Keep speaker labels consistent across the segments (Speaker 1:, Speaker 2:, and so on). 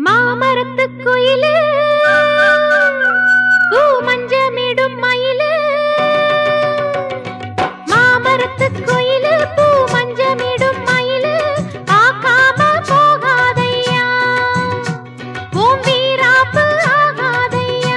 Speaker 1: மாமரத்து குயிலு பூ மஞ்சமிடும் மயிலு மாமரத்து குயிலு பூ மஞ்சமிடும் மயிலு பார்க்காம போகாதையா ஓம் வீராப்பு ஆகாதையா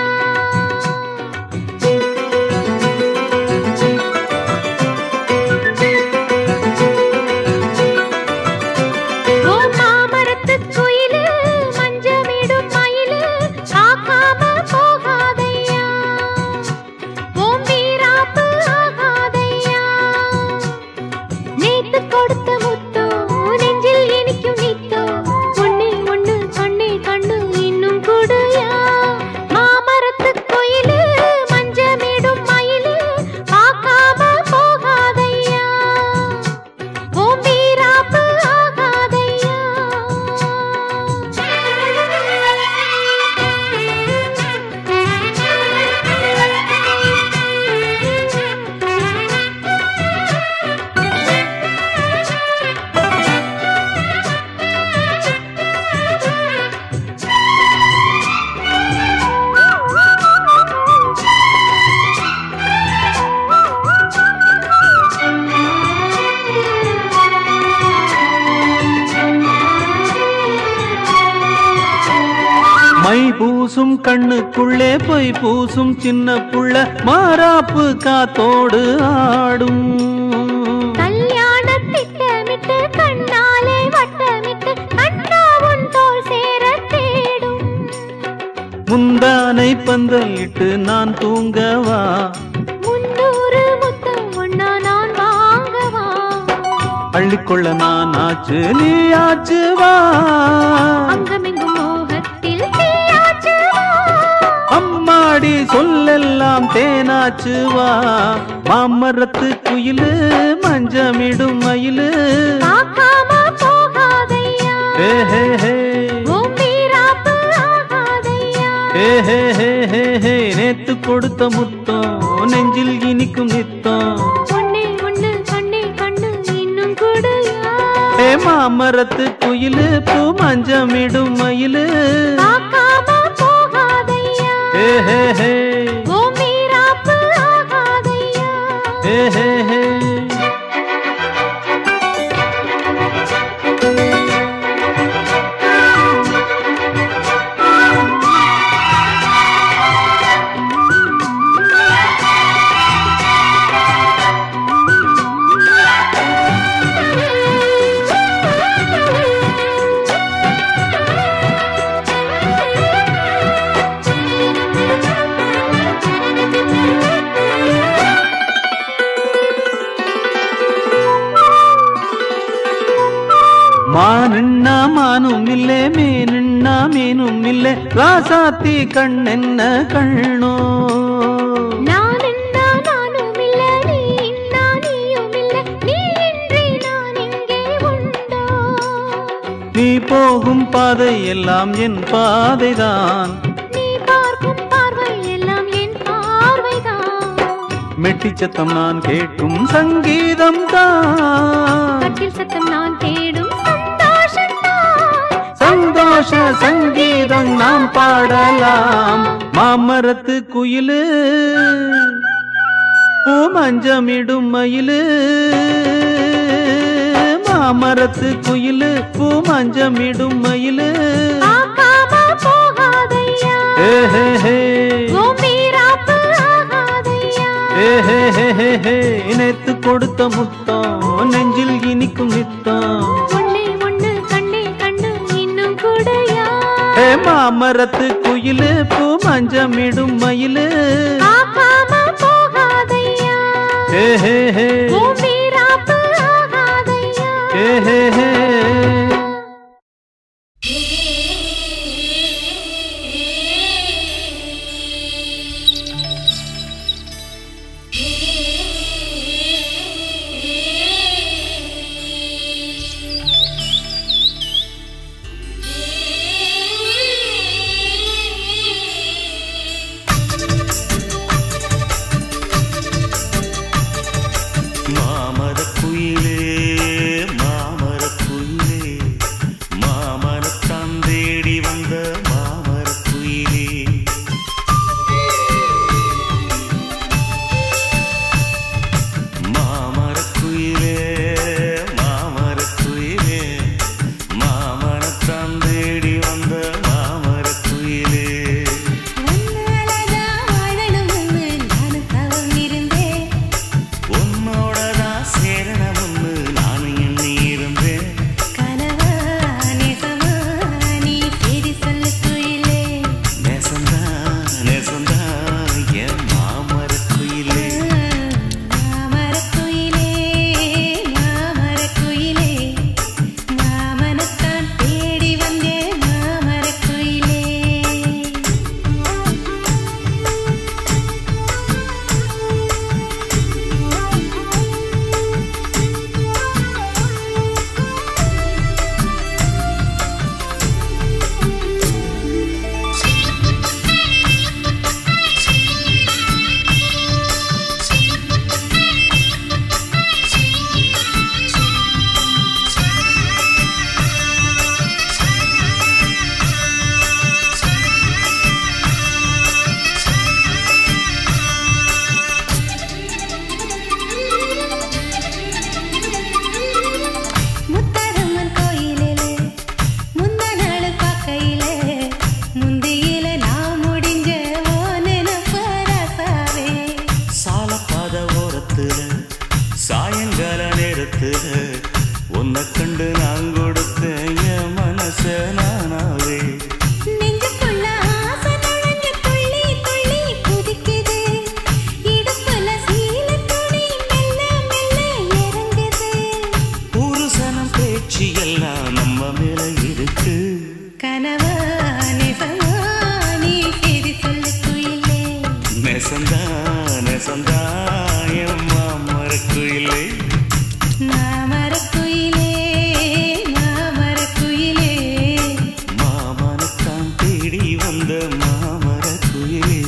Speaker 1: ஓ மாமரத்து குயிலு மஞ்சமிடும் மயிலு காக்காம போகாதையா ஓம் வீராப்பு ஆகாதையா நேத்து கொடுத்த முத்தோ நெஞ்சில் இனிக்கும் நித்தோ ஒண்ணே ஒண்ணு கண்ணே கண்ணு இன்னும் கொடுயா மாமரத்து குயிலு மஞ்சமிடும் மயிலு காக்காம போகாதையா ஓம் வீராப்பு ஆகாதையா
Speaker 2: மை பூசும் கண்ணுக்குள்ளே பொய் பூசும் சின்ன புள்ள மாறாப்பு காத்தோடு ஆடும்
Speaker 1: கல்யாண திட்டமிட்டு கண்ணாலே வட்டமிட்டு அண்ணா உன் தோல் சேர தேடும்
Speaker 2: முந்தானை பந்தலிட்டு நான் தூங்கவா
Speaker 1: முன்னூறு முத்தம் ஒன்னா நான் வாங்கவா
Speaker 2: அள்ளிக்கொள்ள நான் ஆச்சு நீ ஆச்சு வா
Speaker 1: அங்கமெங்கும் மோகத்தில் தீயாச்சு வா.
Speaker 2: அம்மாடி சொல்லெல்லாம் தேனாச்சு வா மாமரத்து குயிலு மஞ்சமிடும் மயிலு
Speaker 1: பார்க்காம போகாதையா
Speaker 2: ஹே ஹே ஹே
Speaker 1: ஓம் வீராப்பு ஆகாதையா
Speaker 2: ஹே ஹே ஹே ஹே ஹே நேத்து கொடுத்த முத்தம் நெஞ்சில் இனிக்கும் நித்தம்
Speaker 1: ஒண்ணே ஒண்ணு கண்ணே கண்ணு இன்னும் கொடுயா
Speaker 2: ஹே மாமரத்து குயிலு பூ மஞ்சமிடும் மயிலு
Speaker 1: பார்க்காம போகாதையா
Speaker 2: ஹே ஹே ஹே
Speaker 1: ஓம் வீராப்பு ஆகாதையா
Speaker 2: ஹே ஹே ஹே மானுண்ணா மானும் இல்லே மீனுண்ணா மீனும் இல்லே ராசாத்தி கண்ணென்ன கண்ணோ
Speaker 1: நான் என்ன நானும் இல்ல நீ இன்னா நீயும் இல்ல நீ இன்றி நான் இங்கே உண்டோ
Speaker 2: நீ போகும் பாதை எல்லாம் என் பாதைதான்
Speaker 1: நீ பார்க்கும் பார்வை எல்லாம் என் பார்வைதான்
Speaker 2: மெட்டி சத்தம் நான் கேட்கும் சங்கீதம் தான்
Speaker 1: கட்டில் சத்தம் நான் தேடும் சந்தோஷம்தான்
Speaker 2: சந்தோஷ சங்கீதம் நாம் பாடலாம் மாமரத்து குயிலு பூ மஞ்சமிடும் மயிலு மாமரத்து குயிலு பூ மஞ்சமிடும் மயிலு
Speaker 1: பார்க்காம போகாதையா
Speaker 2: ஹே ஹே ஹே
Speaker 1: ஓம் வீராப்பு ஆகாதையா
Speaker 2: ஹே ஹே ஹே ஹே ஹே நேத்து கொடுத்த முத்தம் நெஞ்சில் இனிக்கும் நித்தம்
Speaker 1: ஒண்ணே ஒண்ணு கண்ணே கண்ணு இன்னும் கூடயா
Speaker 2: ஹே மாமரத்து குயிலு பூ மஞ்சமிடும் மயிலு
Speaker 1: பார்க்காம போகாதையா
Speaker 2: ஹே ஹே ஹே
Speaker 1: ஓம் வீராப்பு ஆகாதையா
Speaker 2: ஹே ஹே ஹே
Speaker 3: மாமரக்குயிலே மாமரக்குயிலே கனவா நிசமா நீ செய்தி சொல்லு குயிலே
Speaker 4: நெசந்தா நெசந்தா என் மாமரக்குயிலே
Speaker 3: மாமரக்குயிலே மாமரக்குயிலே
Speaker 4: மாமனத்தான் தேடி வந்த மாமரக்குயிலே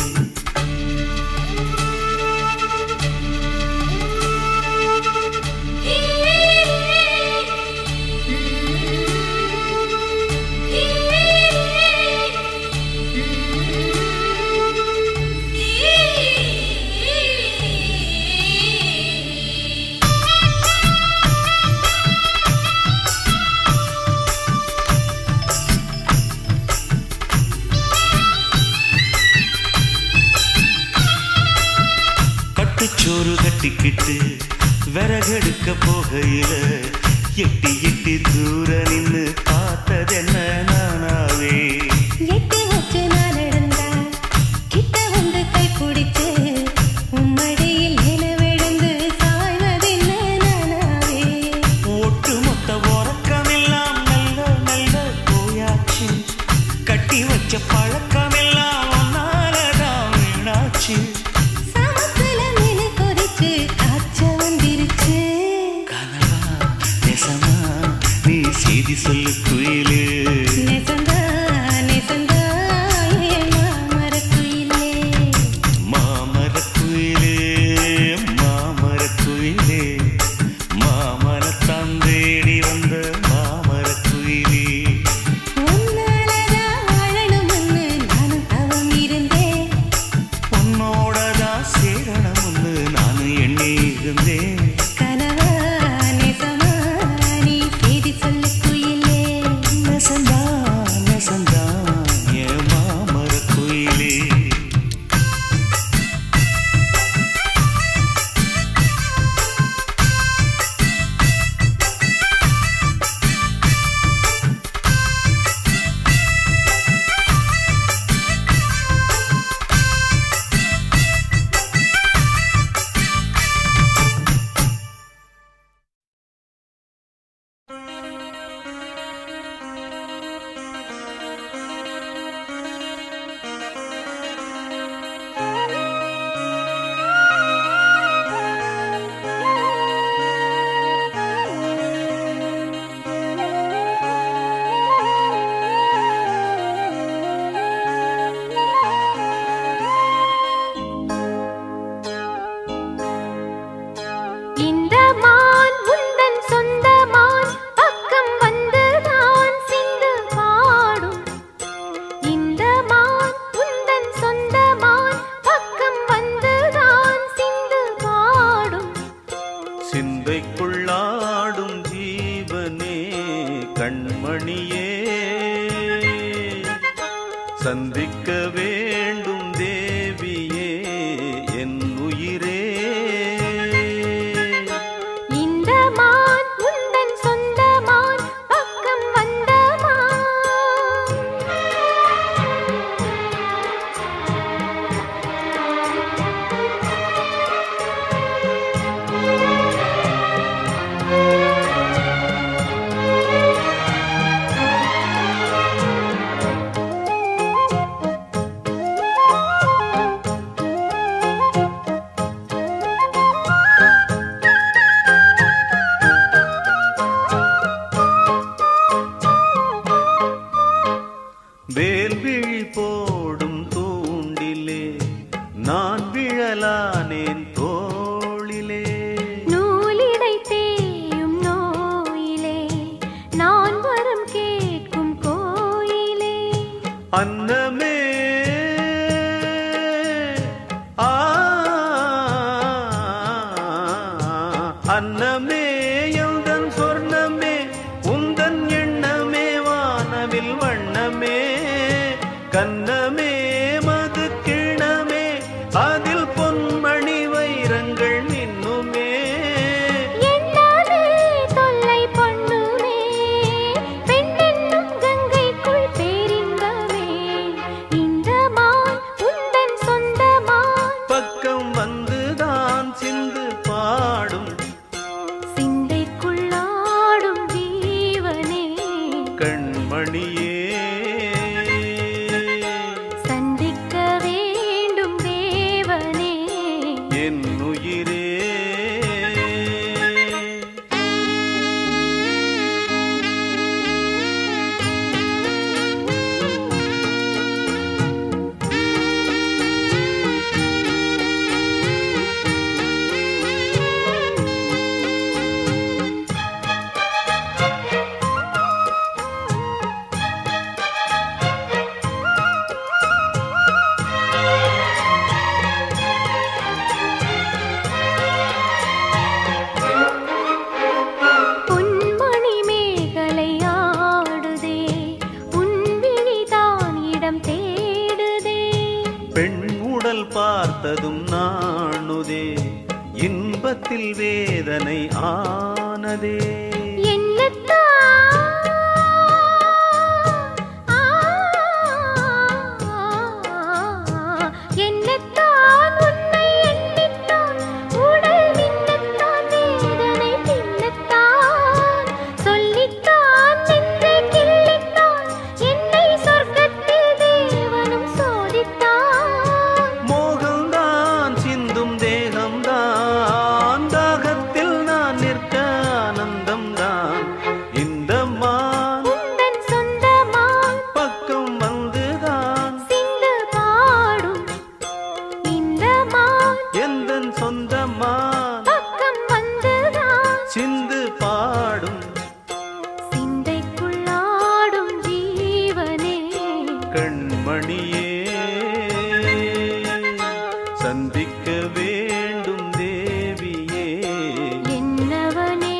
Speaker 4: கட்டுச்சோறு கட்டிக்கிட்டு விறகெடுக்க போகையில எட்டி எட்டி தூர நின்னு பார்த்ததென்ன நானாவே
Speaker 3: எட்டி வச்சு நான் நடந்தா கிட்ட வந்து கை பிடிச்சு உம்மடியில் என விழுந்து சாய்வதென்ன நானாவே
Speaker 4: ஒட்டு மொத்த உறக்கமெல்லாம் நல்ல நல்ல போயாச்சு கட்டி வச்ச பழக்கமெல்லாம் ஒன்னாலதான் வீணாச்சு
Speaker 3: சமத்துல மீன் கொதிச்சு காய்ச்ச வந்துருச்சு
Speaker 4: கனவா நெசமா நீ செய்தி சொல்லு குயிலு
Speaker 3: நெசந்தா நெசந்தா என் மாமரக்குயிலே
Speaker 4: மாமரக்குயிலே மாமரக்குயிலே மாமரத்தான் தேடி வந்த மாமரக்குயிலே
Speaker 3: உன்னாலதான் வாழணும்னு நானும் தவம் இருந்தேன்
Speaker 4: உன்னோடதான் சேரணும்னு நான் எண்ணி இருந்தேன்
Speaker 3: கனவா நெசமா நீ செய்தி சொல்லு குயிலே
Speaker 4: நெசந்தா நெசந்தா என் மாமரக்குயிலே
Speaker 1: இந்த மான் உந்தன் சொந்த மான் பக்கம் வந்து தான் சிந்து பாடும் இந்த மான் உந்தன் சொந்த மான் பக்கம் வந்து தான் சிந்து பாடும்
Speaker 2: சிந்தைக்குள்ளாடும் ஜீவனே கண்மணியே சந்திக்க வேண்டும் தேவியே என் உயிரே
Speaker 1: இந்த மான் உந்தன் சொந்த மான் பக்கம் வந்த மான்
Speaker 2: வேல்விழி போடும் தூண்டிலே நான் விழலானேன் தோளிலே
Speaker 1: நூலிடை தேயும் நோயிலே நான் வரம் கேட்கும் கோயிலே
Speaker 2: அன்னமே ஆ அன்னமே எந்தன் சொர்ணமே உந்தன் எண்ணமே வானவில் வண்ணமே கண்ணமே மது கிணமே அதில் பொன்மணி வைரங்கள் மின்னுமே
Speaker 1: என்னாலே தொல்லை பண்ணுமே பெண்ணென்னும் கங்கைக்குள் பேரின்பமே இந்த மான் உந்தன் சொந்த மான்
Speaker 2: பக்கம் வந்துதான் சிந்து பாடும்
Speaker 1: சிந்தைக்குள்ளாடும் ஜீவனே
Speaker 2: கண்மணியே பெண் உடல் பார்த்ததும் நாணுதே இன்பத்தில் வேதனை ஆனதே
Speaker 1: என்னத்தான் உன்னை எண்ணித்தான் உடல் மின்னத்தான் வேதனை பின்னத்தான் சொல்லித்தான் நெஞ்சை கிள்ளித்தான் என்னை சொர்க்கத்தில் தேவனும் சோதித்தான்
Speaker 2: மோகம்தான் சிந்தும் தேகம்தான் தாகத்தில் நான் நிற்க ஆனந்தம்தான் இந்த மான்
Speaker 1: உந்தன் சொந்தமான்
Speaker 2: பக்கம் வந்துதான்
Speaker 1: சிந்து பாடும் இந்த மான்
Speaker 2: எந்தன் சொந்தமான்
Speaker 1: பக்கம் வந்துதான்
Speaker 2: சிந்து பாடும்
Speaker 1: சிந்தைக்குள்ளாடும் ஜீவனே
Speaker 2: கண்மணியே சந்திக்க வேண்டும் தேவியே
Speaker 1: என்னவனே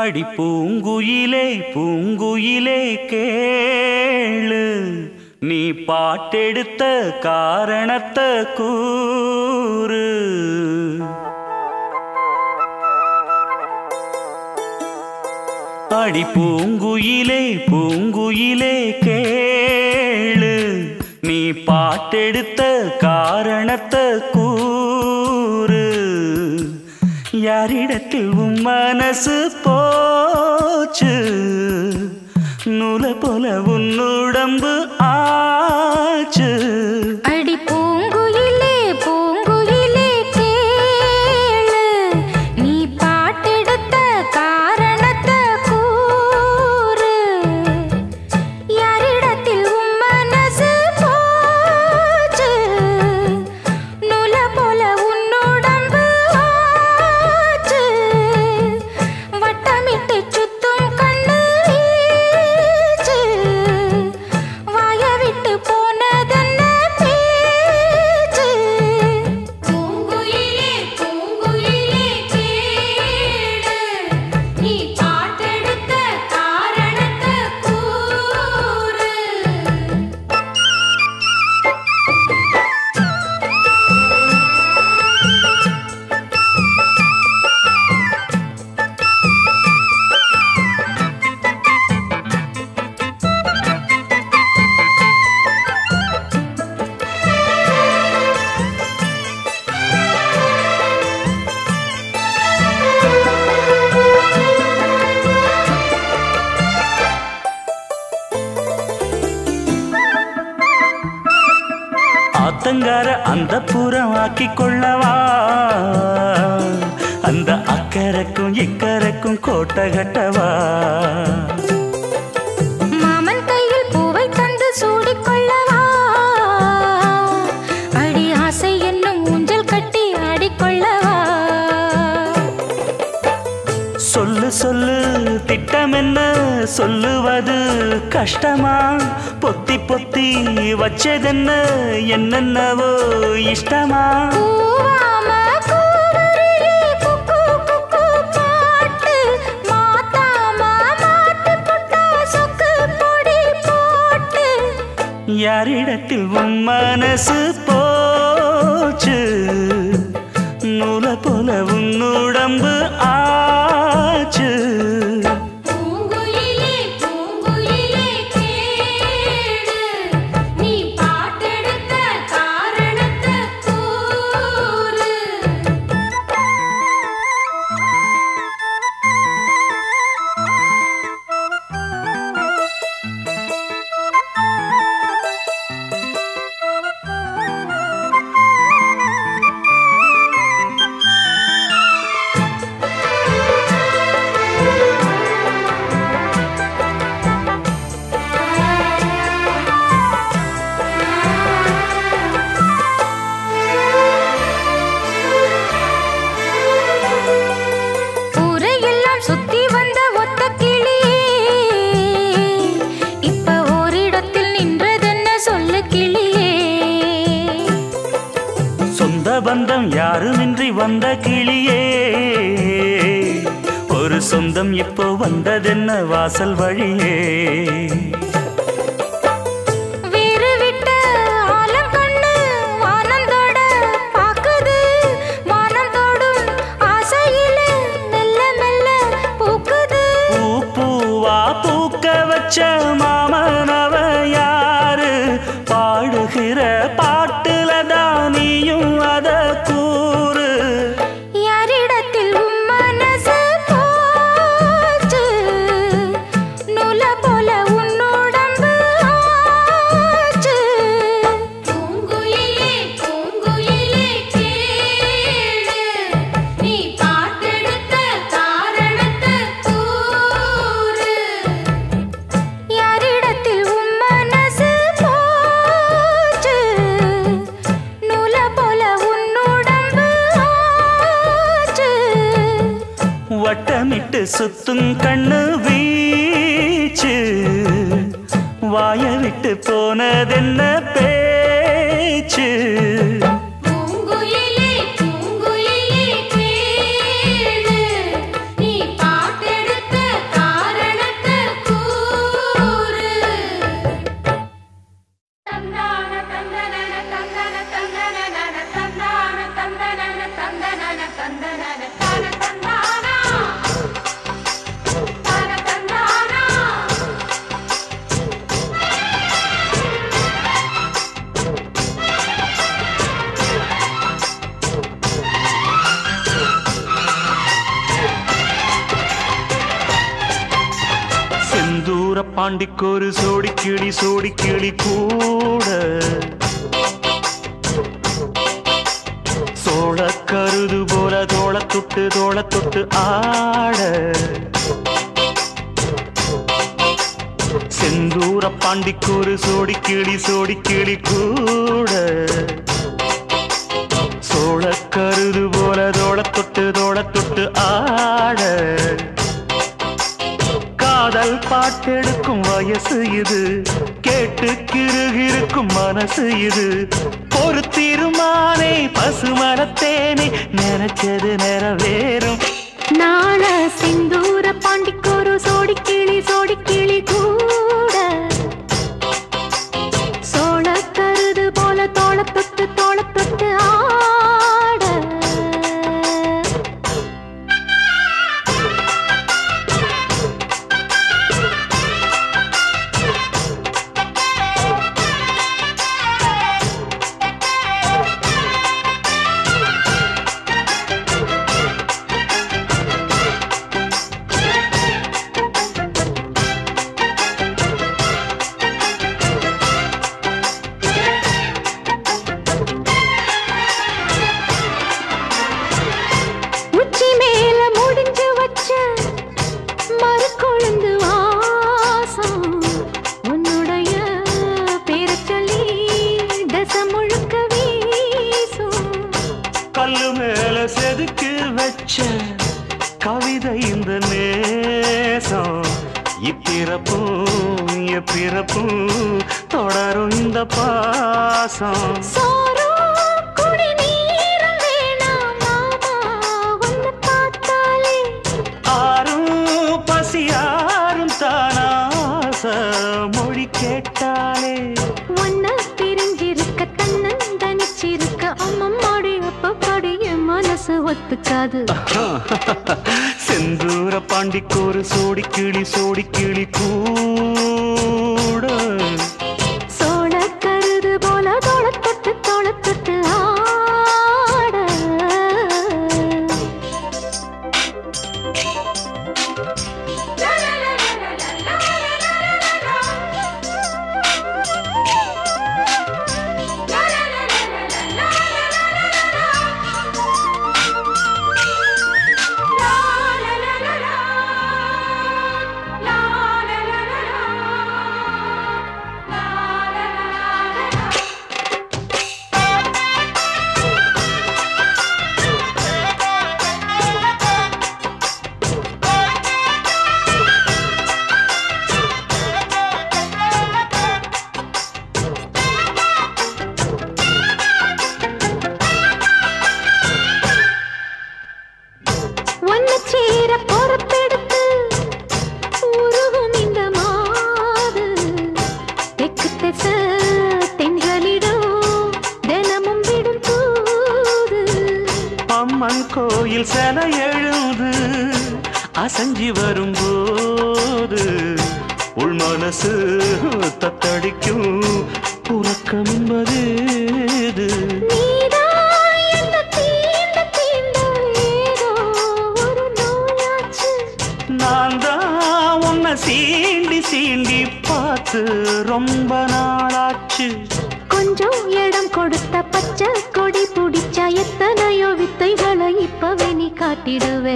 Speaker 4: அடி பூங்குயிலே பூங்குயிலே கேளு நீ பாட்டெடுத்த காரணத்தை கூறு அடி பூங்குயிலே பூங்குயிலே கேளு நீ பாட்டெடுத்த காரணத்தை கூறு யாரிடத்தில் உன் மனசு போச்சு நூல போல உன் உடம்பு ஆச்சு
Speaker 1: அடி பூங்குயிலே பூங்குயிலே கேளு நீ பாட்டெடுத்த காரணத்தை கூறு யாரிடத்தில் உன் மனசு போச்சு நூல போல உன்னுடம்பு ஆச்சு வட்டமிட்டு சுத்தும் கண்ணு வீச்சு வாய விட்டு போனதென்ன பேச்சு பூங்குயிலே பூங்குயிலே கேடு நீ பாட்டெடுத்த காரணத்தை கூறு
Speaker 4: ஆத்தங்கார அந்த புறம் ஆக்கி கொள்ளவா அந்த அக்கறைக்கும் இக்கரைக்கும் கோட்டை கட்டவா
Speaker 1: மாமன் கையில் பூவை தந்து சூடிக்கொள்ளவா அடி ஆசை என்னும் ஊஞ்சல் கட்டி ஆடிக்கொள்ளவா
Speaker 4: சொல்லு சொல்லு திட்டம் என்ன சொல்லுவது கஷ்டமா பொத்தி பொத்தி வச்சதென்ன என்னென்னவோ இஷ்டமா
Speaker 1: கூவாம கூவருவி குக்கு குக்கு பாட்டு மாத்தாம மாட்டு புட்டா சொக்கு பொடி போட்டு
Speaker 4: யாரிடத்தில் உன் மனசு போச்சு நூல போல உன் உடம்பு ஆச்சு
Speaker 1: பூங்குயிலே பூங்குயிலே கேடு நீ பாட்டெடுத்த காரணத்தை கூறு ஊரையெல்லாம் சுத்தி வந்த ஒத்த கிளியே இப்ப ஓரிடத்தில் நின்றதென்ன சொல்லு கிளியே
Speaker 4: சொந்த பந்தம் யாருமின்றி வந்த கிளியே ஒரு சொந்தம் இப்போ வந்ததென்ன வாசல் வழியே
Speaker 1: வீறு விட்ட ஆலங்கண்ணு வானந்தோட பாக்குது வானந்தோடும் ஆசையில மெல்ல மெல்ல பூக்குது
Speaker 4: பூ பூவா பூக்க வச்ச மாமனவ யாரு பாடுகிற பாட்டுல தானியும் அத கூறு
Speaker 1: யாரிடத்தில் உன் மனசு போச்சு நூல போல உன்னுடம்பு ஆச்சு பூங்குயிலே பூங்குயிலே கேளு நீ பாட்டெடுத்த காரணத்தை கூறு யாரிடத்தில் உன் மனசு போச்சு நூல போல உன்னுடம்பு ஆச்சு
Speaker 4: வட்டமிட்டு சுத்தும் கண்ணு வீச்சு வாய விட்டு போனதென்ன பேச்சு
Speaker 1: பூங்குயிலே பூங்குயிலே கேளு நீ பாட்டெடுத்த
Speaker 4: பாண்டிக்கொரு சோடி கிளி சோடி கிளி கூட சோழ கருது போல தோள தொட்டு தோள தொட்டு ஆட செந்தூர பாண்டிக்கொரு சோடி கிளி சோடி கிளி கூட சோழ கருது போல தோள தொட்டு தோள தொட்டு ஆட காதல் பாட்டெடுக்கும் வயசு இது கேட்டு கிருகிருக்கும் மனசு இது ஒரு தீர்மானே பசுமரத்தேனே நினைச்சது நிறைவேறும்
Speaker 1: நாள செந்தூர பாண்டிக்கொரு சோடி கிளி சோடி கிளி கூட சோழ கருது போல தோள தொட்டு தோள தொட்டு ஆட உச்சி மேல முடிஞ்சு வச்ச மறுக்கொழுந்து வாசம் உன்னுடைய பேரச் சொல்லி தசை முழுக்க வீசும்
Speaker 4: கல்லு மேல செதுக்கு வச்ச கவிதை இந்த நேசம் இப்பிறப்பும் எப்பிறப்பும் தொடரும் இந்த பாசம்
Speaker 1: சோறும் குடிநீரும் வேணாம் மாமா, உன்னை பார்த்தாலே
Speaker 4: ஆறும் பசியாரும் தானாச மொழி கேட்டாலே
Speaker 1: உன்னை பிரிஞ்சிருக்க தன்னந்தனிச்சிருக்க அம்மம்மாடி அப்பப்பாடி என் மனசு ஒத்துக்காது
Speaker 4: செந்தூர பாண்டிக்கோரு சோடி கிளி சோடி கிளி கூட
Speaker 1: சோழ கருது போல தோள தொட்டு தோள தொட்டு ஆட ஒன்னு சேர பொறுப்பெடுத்து உருகும் இந்த மாது தெற்கு திச தென்களிடம் தினமும் விடும் தூது
Speaker 4: அம்மன் கோயில் சில எழுது அசஞ்சி வரும்போது உள் மனசு தத்தடிக்கும் உறக்கம் என்பது இது.
Speaker 1: நீதான் என்ன தீண்ட தீண்ட ஏதோ ஒரு நோயாச்சு
Speaker 4: நான் தான் உன்னை சீண்டி சீண்டி பார்த்து ரொம்ப நாளாச்சு
Speaker 1: கொஞ்சம் இடம் கொடுத்த பச்சை கொடி பிடிச்சா எத்தனையோ வித்தைகளை இப்பவே நீ காட்டிடுவே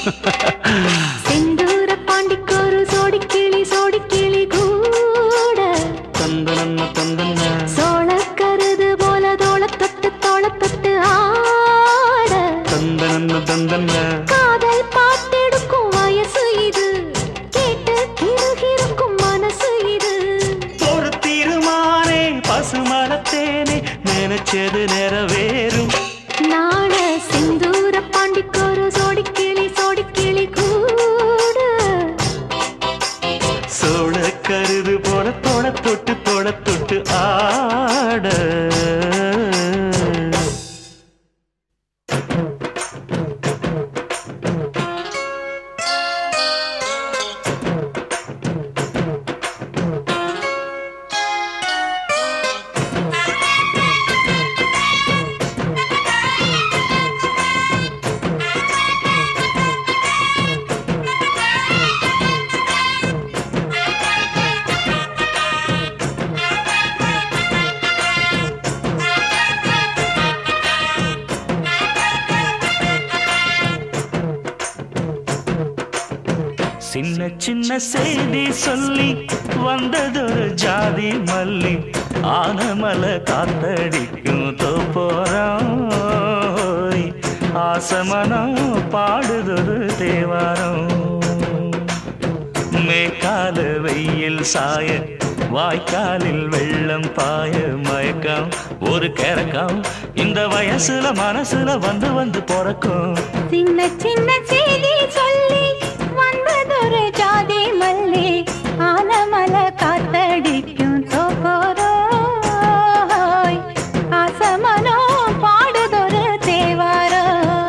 Speaker 1: செந்தூர பாண்டிக்கொரு சோடி கிளி சோடி கிளி கூட
Speaker 4: தந்தனன்ன தந்தன்ன
Speaker 1: சோழ கருது போல தோள தொட்டு தோள தொட்டு ஆட
Speaker 4: தந்தனன்ன தந்தன்ன
Speaker 1: காதல் பாட்டெடுக்கும் வயசு இது கேட்டு கிருகிருக்கும் மனசு இது
Speaker 4: ஒரு தீர்மானே பசுமரத்தேனே நினைச்சது நிறைவேறும்
Speaker 1: நாள செந்தூர பாண்டிக்கொரு சோடி கிளி சோடி கிளி கூட
Speaker 4: சோழ கருது போல தொட தொட்டு தொட தொட்டு ஆட சின்ன சின்ன செய்தி சொல்லி வந்ததொரு ஜாதி மல்லி ஆனமல காத்தடிக்கும் தோப்போரம் ஆசமனம் பாடுதொரு தேவாரம் மேற்கால வெயில் சாய வாய்க்காலில் வெள்ளம் பாய மயக்கம் ஒரு கிறக்கம் இந்த வயசுல மனசுல வந்து வந்து பிறக்கும்
Speaker 1: சின்ன சின்ன செய்தி சொல்லி வந்ததொரு ஜாதி மல்லி ஆனமல காத்தடிக்கும் தோப்போரோய் ஆசமனோ பாடுதொரு தேவாரோ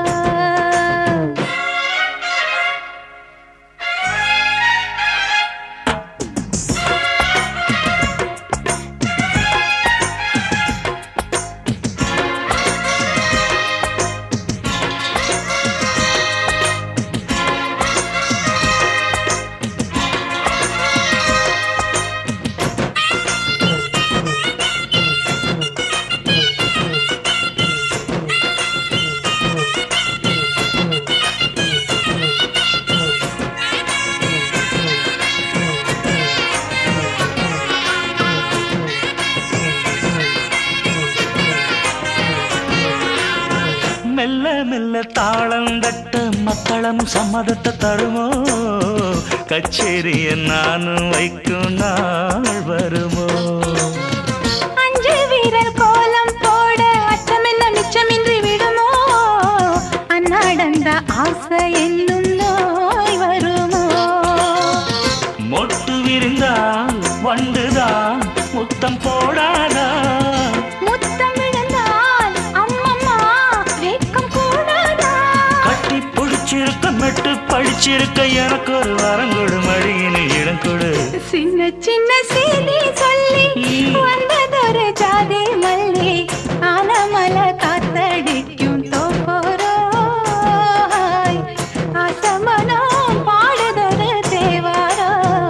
Speaker 4: மெல்ல மெல்ல தாளம் தட்ட மக்களும் சம்மதத்தை தருமோ கச்சேரிய நானும் வைக்கும் நாள் வருமோ
Speaker 1: அஞ்சு வீரர் கோலம் போட அச்சமென்ன மிச்சமின்றி விடுமோ அந்நாடந்த ஆசை என்னும் நோய் வருமோ
Speaker 4: மொட்டு விரிந்தால் வண்டுதான் முத்தம் போடாதா
Speaker 1: முத்தம் விழுந்தால் அம்மம்மா வெட்கம் கூடாதா
Speaker 4: கட்டி பிடிச்சிருக்க மெட்டு பழிச்சிருக்க எனக்கு ஒரு வரம் கொடு மடியினில் இடம் கொடு
Speaker 1: சின்ன சின்ன செய்தி சொல்லி வந்ததொரு ஜாதி மல்லி ஆனமல காத்தடிக்கும் தோப்போரோய் ஆசமனோ பாடுதொரு தேவாரோ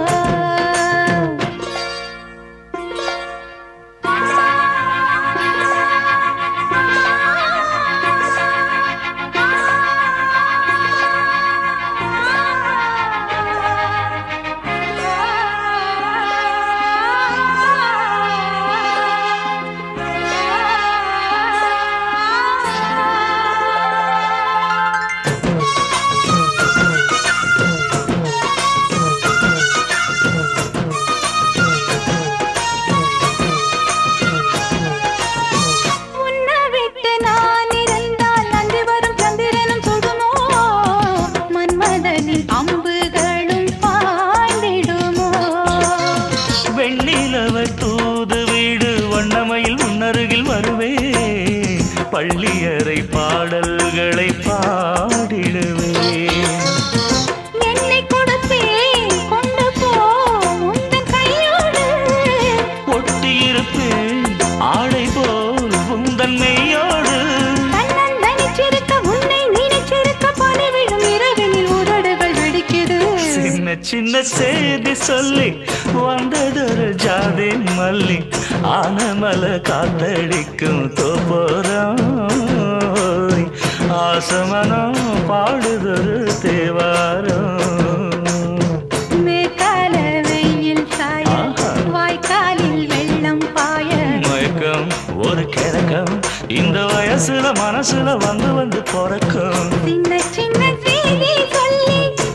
Speaker 1: உன்னை விட்டு நான் இருந்தால் நன்றி வரும் சந்திரனும் சுடுமோ மன்மதனின் அம்புகளும் பாய்ந்திடுமோ
Speaker 4: வெண்ணிலவ தூது வீடு வண்ணமையில் உன்னருகில் வருவே பள்ளியறை பாடல்களை பாடிடுவே
Speaker 1: என்னை கொடுத்தேன் கொண்டு போ உந்தன் கையோடு
Speaker 4: ஒட்டியிருப்பேன் ஆடை போல் உந்தன் மெய்யோடு
Speaker 1: கண்ணன் தனிச்சிருக்க உன்னை நினைச்சிருக்க பணிவிடும் இரவினில் உதடுகள் வெடிக்குது
Speaker 4: சின்ன சின்ன செய்தி சொல்லி வந்ததொரு ஜாதி மல்லி ஆனமல காத்தடிக்கும் தோப்போரம் ஆசமனம் பாடுதொரு தேவாரம்
Speaker 1: மேற்கால வெயில் சாய
Speaker 4: ஆஹா.
Speaker 1: வாய்க்காலில் வெள்ளம் பாய
Speaker 4: மயக்கம் ஒரு கிழக்கம் இந்த வயசுல மனசுல வந்து வந்து பிறக்கும்
Speaker 1: சின்ன சின்ன செய்தி சொல்லி